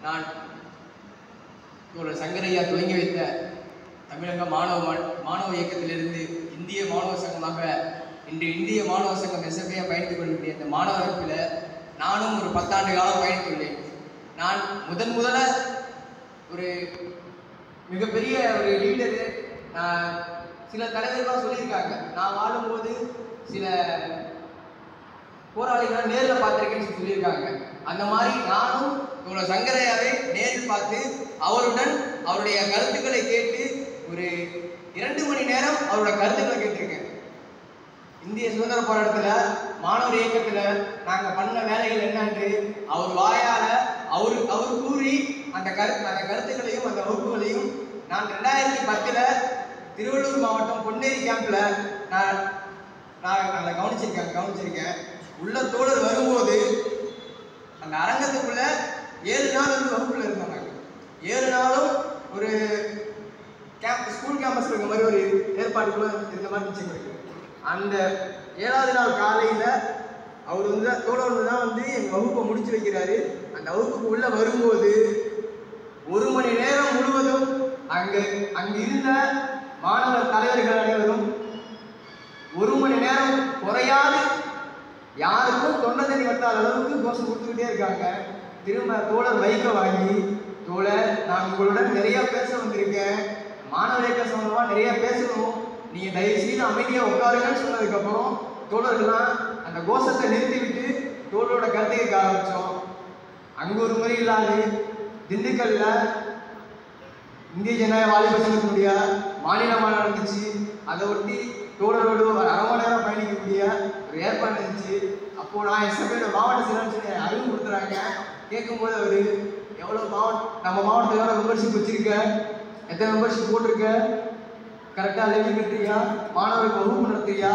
நான் ஒரு சங்கரையா துவங்கி வைத்த தமிழக மாணவ மா- மாணவ இயக்கத்திலிருந்து இந்திய மாணவ சங்கமாக இன்று இந்திய மாணவ சங்கம் எஸ்எஃப்ஐயாக பயணித்துக் கொண்டிருக்கிற இந்த மாணவ அமைப்பில் நானும் ஒரு பத்தாண்டு காலம் பயணித்துள்ளேன் நான் முதன் முதல ஒரு மிகப்பெரிய ஒரு லீடரு சில தலைவர்கள்லாம் சொல்லியிருக்காங்க நான் வாழும்போது சில போராளிகளை நேரில் பார்த்துருக்கேன்னு சொல்லி சொல்லியிருக்காங்க அந்த மாதிரி நானும் உங்களை சங்கரையாவை நேரில் பார்த்து அவருடன் அவருடைய கருத்துக்களை கேட்டு ஒரு இரண்டு மணி நேரம் அவரோட கருத்துக்களை கேட்டிருக்கேன் இந்திய சுதந்திர போராட்டத்தில் மாணவர் இயக்கத்தில் நாங்கள் பண்ண வேலைகள் என்னன்னு அவர் வாயால் அவர் அவர் கூறி அந்த கருத்து அந்த கருத்துக்களையும் அந்த வகுப்புகளையும் நான் ரெண்டாயிரத்தி பத்தில் திருவள்ளூர் மாவட்டம் பொன்னேரி கேம்பில் நான் நான் அதை கவனிச்சிருக்கேன் கவனிச்சிருக்கேன் உள்ள தோழர் வரும்போது அந்த அரங்கத்துக்குள்ள ஏழு நாள் வந்து வகுப்புல இருந்தோம் நாங்க ஏழு நாளும் ஒரு கேம்ப் ஸ்கூல் கேம்பஸ் இருக்க மாதிரி ஒரு ஏற்பாடுக்குள்ள இருந்த மாதிரி இருந்துச்சு எங்களுக்கு. அந்த ஏழாவது நாள் காலையில அவர் வந்து தோழர் வந்து தான் வந்து எங்க வகுப்பை முடிச்சு வைக்கிறாரு அந்த வகுப்புக்கு உள்ள வரும்போது ஒரு மணி நேரம் முழுவதும் அங்க அங்க இருந்த மாணவர் தலைவர்கள் அனைவரும் ஒரு மணி நேரம் குறையாது யாருக்கும் தொண்டை தண்ணி வட்டாத அளவுக்கு கோஷம் கொடுத்துக்கிட்டே இருக்காங்க திரும்ப தோழர் வைக்க வாங்கி தோழர் நான் உங்களுடன் நிறைய பேச வந்திருக்கேன் மாணவர் இயக்க சம்பந்தமா நிறைய பேசணும் நீங்க தயவு செய்து அமைதியா உட்காருங்கன்னு சொன்னதுக்கப்புறம் தோழர்கள்லாம் அந்த கோஷத்தை நிறுத்திவிட்டு தோழரோட கருத்தை கேட்க ஆரம்பிச்சோம் அங்க ஒரு முறை இல்லாது திண்டுக்கல்ல இந்திய ஜனநாயக வாலிப சங்கத்தினுடைய மாநில மாநாடு நடந்துச்சு அதை ஒட்டி தோழரோடு ஒரு அரை மணி நேரம் பயணிக்கக்கூடிய ஒரு ஏற்பாடு இருந்துச்சு அப்போ நான் என் சபையோட மாவட்ட செயலாளர் சொல்லி அறிவு கொடுத்துறாங்க கேட்கும்போது அவரு எவ்வளோ மாவட்ட நம்ம மாவட்டத்தில் எவ்வளோ மெம்பர்ஷிப் வச்சிருக்க எத்தனை மெம்பர்ஷிப் போட்டிருக்க கரெக்டாக லெவல் கட்டுறியா மாணவருக்கு வகுப்பு நடத்துறியா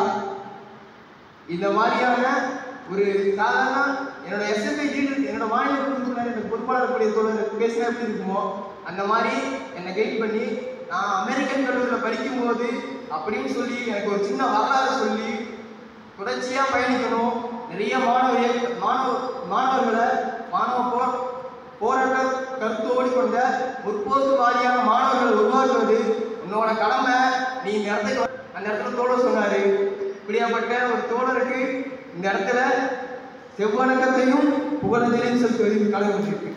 இந்த மாதிரியான ஒரு சாதாரண என்னோட எஸ்எஃப்ஐ லீடர் என்னோட மாநில குழுக்கள் இந்த பொறுப்பாளர் கூடிய தோழர் பேசினா எப்படி இருக்குமோ அந்த மாதிரி என்னை கைட் பண்ணி நான் அமெரிக்கன் கல்லூரியில் படிக்கும்போது அப்படின்னு சொல்லி எனக்கு ஒரு சின்ன வரலாறு சொல்லி தொடர்ச்சியாக பயணிக்கணும் நிறைய மாணவர் இயக்க- மாணவ மாணவர்களை மாணவ போ போராட்ட கருத்தோடு கொண்ட முற்போக்குவாதியான மாணவர்கள் உருவாக்குவது உன்னோட கடமை நீ இந்த இடத்துக்கு வ- அந்த இடத்துல தோழர் சொன்னாரு இப்படியாப்பட்ட ஒரு தோழருக்கு இந்த இடத்துல செவ்வணக்கத்தையும் புகழஞ்சலையும் செலுத்துவதில் கடமை இருக்கு